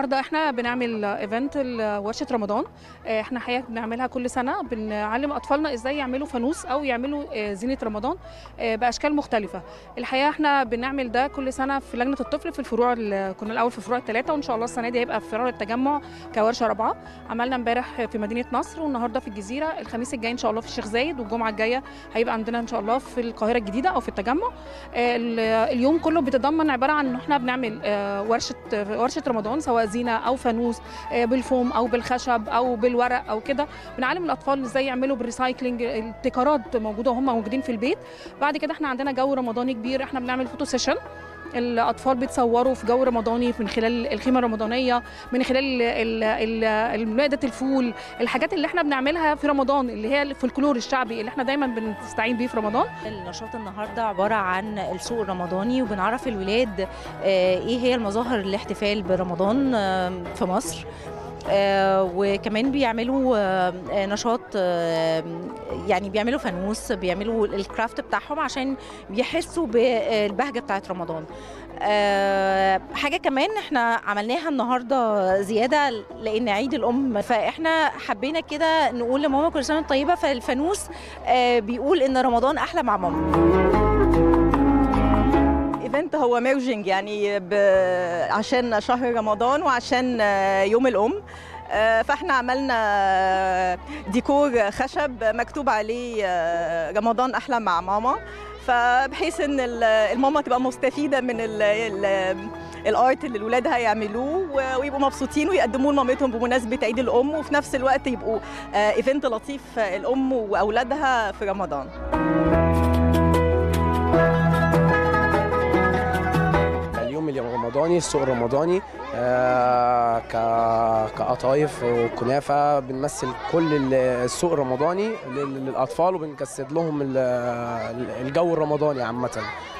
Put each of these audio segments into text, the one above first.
النهارده احنا بنعمل ايفنت ورشه رمضان آه، احنا حقيقه بنعملها كل سنه بنعلم اطفالنا ازاي يعملوا فانوس او يعملوا آه، زينه رمضان آه، باشكال مختلفه الحقيقه احنا بنعمل ده كل سنه في لجنه الطفل في الفروع ال- كنا الاول في فروع الثلاثه وان شاء الله السنه دي هيبقى في فروع التجمع كورشه رابعه عملنا امبارح في مدينه نصر والنهارده في الجزيره الخميس الجاي ان شاء الله في الشيخ زايد والجمعه الجايه هيبقى عندنا ان شاء الله في القاهره الجديده او في التجمع آه، ال- اليوم كله بيتضمن عباره عن ان احنا بنعمل آه، ورشه ورشه رمضان سواء زينه او فانوس آه، بالفوم او بالخشب او بالورق او كده بنعلم الاطفال ازاي يعملوا بالريسايكلينج الابتكارات موجوده وهم موجودين في البيت بعد كده احنا عندنا جو رمضاني كبير احنا بنعمل فوتو سيشن الاطفال بيتصوروا في جو رمضاني من خلال الخيمه الرمضانيه من خلال ال- ال- ال- مائده الفول الحاجات اللي احنا بنعملها في رمضان اللي هي الفولكلور الشعبي اللي احنا دايما بنستعين بيه في رمضان النشاط النهارده عباره عن السوق الرمضاني وبنعرف الولاد آه، ايه هي المظاهر الاحتفال برمضان آه، في مصر آه، وكمان بيعملوا آه، آه، نشاط آه، يعني بيعملوا فانوس بيعملوا الكرافت بتاعهم عشان بيحسوا بالبهجه بتاعت رمضان آه، حاجه كمان احنا عملناها النهارده زياده لان عيد الام فاحنا حبينا كده نقول لماما كل سنه وأنت طيبه فالفانوس آه، بيقول ان رمضان احلى مع ماما ايفنت هو ميرجنج يعني ب... عشان شهر رمضان وعشان آه، يوم الام آه، فاحنا عملنا ديكور خشب مكتوب عليه آه، رمضان احلى مع ماما فبحيث ان ال- الماما تبقى مستفيده من ال ال الارت اللي الولاد هيعملوه و- ويبقوا مبسوطين ويقدموه لمامتهم بمناسبه عيد الام وفي نفس الوقت يبقوا ايفنت لطيف آه، الام واولادها في رمضان اليوم الرمضاني السوق الرمضاني آه، ك- كقطايف وكنافه بنمثل كل ال- السوق الرمضاني لل- للاطفال وبنجسد لهم ال- الجو الرمضاني عامه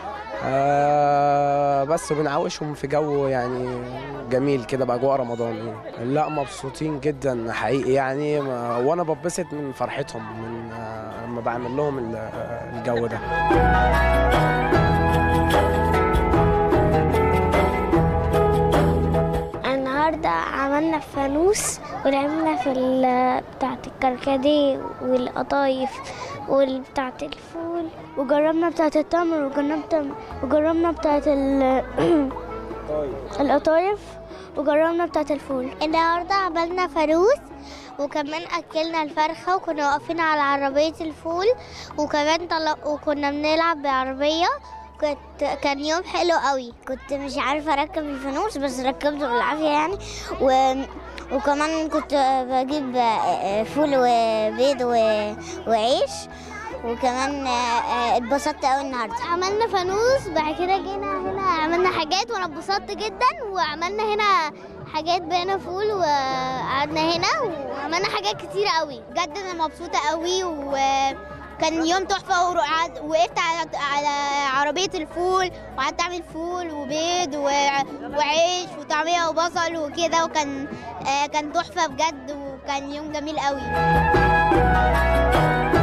آه، بس وبنعوشهم في جو يعني جميل كده باجواء رمضان لا مبسوطين جدا حقيقي يعني ما- وانا ببسط من فرحتهم من آه، لما بعمل لهم ال- الجو ده النهاردة عملنا فانوس ولعبنا في ال- بتاعة الكركديه والقطايف والبتاعة الفول وجربنا بتاعة التمر وجربنا وجربنا بتاعة ال- القطايف وجربنا بتاعة الفول النهاردة عملنا فانوس وكمان أكلنا الفرخة وكنا واقفين على عربية الفول وكمان طل... وكنا بنلعب بعربية كنت كان يوم حلو قوي كنت مش عارفه اركب الفانوس بس ركبته بالعافيه يعني و... وكمان كنت بجيب فول وبيض و... وعيش وكمان اتبسطت قوي النهارده عملنا فانوس بعد كده جينا هنا عملنا حاجات وانا اتبسطت جدا وعملنا هنا حاجات بقينا فول وقعدنا هنا وعملنا حاجات كتير قوي بجد انا مبسوطه قوي و كان يوم تحفه وقعد- وقفت على على عربيه الفول وقعدت اعمل فول وبيض و- وعيش وطعميه وبصل وكده وكان آه، كان تحفه بجد وكان يوم جميل قوي